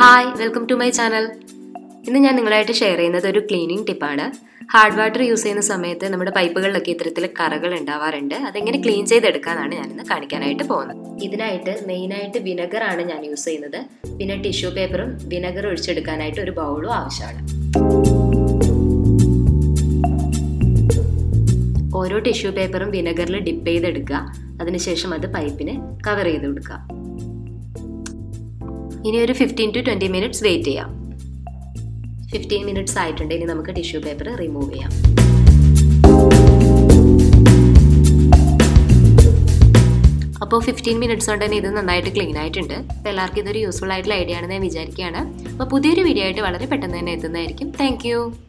hi welcome to my channel ഇന്ന് ഞാൻ നിങ്ങളായിട്ട് ഷെയർ ചെയ്യുന്നത് ഒരു ക്ലീനിങ് ടിപ്പാണ് ഹാർഡ് വാട്ടർ യൂസ് ചെയ്യുന്ന സമയത്ത് നമ്മുടെ പൈപ്പുകളിലൊക്കെ ഇത്തരത്തിൽ കറകൾ ഉണ്ടാവാറുണ്ട് അതെങ്ങനെ ക്ലീൻ ചെയ്തെടുക്കാനാണ് ഞാനിന്ന് കാണിക്കാനായിട്ട് പോകുന്നത് ഇതിനായിട്ട് മെയിനായിട്ട് വിനെഗറാണ് ഞാൻ യൂസ് ചെയ്യുന്നത് പിന്നെ ടിഷ്യൂ പേപ്പറും വിനെഗർ ഒഴിച്ചെടുക്കാനായിട്ട് ഒരു ബൗളും ആവശ്യമാണ് ഓരോ ടിഷ്യൂ പേപ്പറും വിനെഗറിൽ ഡിപ്പ് ചെയ്തെടുക്കുക അതിനുശേഷം അത് പൈപ്പിന് കവർ ചെയ്ത് കൊടുക്കുക ഇനി ഒരു fifteen to twenty minutes wait ചെയ്യാം ഫിഫ്റ്റീൻ മിനിറ്റ്സ് ആയിട്ടുണ്ട് ഇനി നമുക്ക് ടിഷ്യൂ പേപ്പർ റിമൂവ് ചെയ്യാം അപ്പോൾ ഫിഫ്റ്റീൻ മിനിറ്റ്സ് കൊണ്ട് തന്നെ ഇത് നന്നായിട്ട് ക്ലീൻ ആയിട്ടുണ്ട് അപ്പോൾ എല്ലാവർക്കും ഇതൊരു യൂസ്ഫുൾ ആയിട്ടുള്ള ഐഡിയ ആണെന്ന് ഞാൻ വിചാരിക്കുകയാണ് അപ്പോൾ പുതിയൊരു വീഡിയോ ആയിട്ട് വളരെ പെട്ടെന്ന് തന്നെ എത്തുന്നതായിരിക്കും താങ്ക്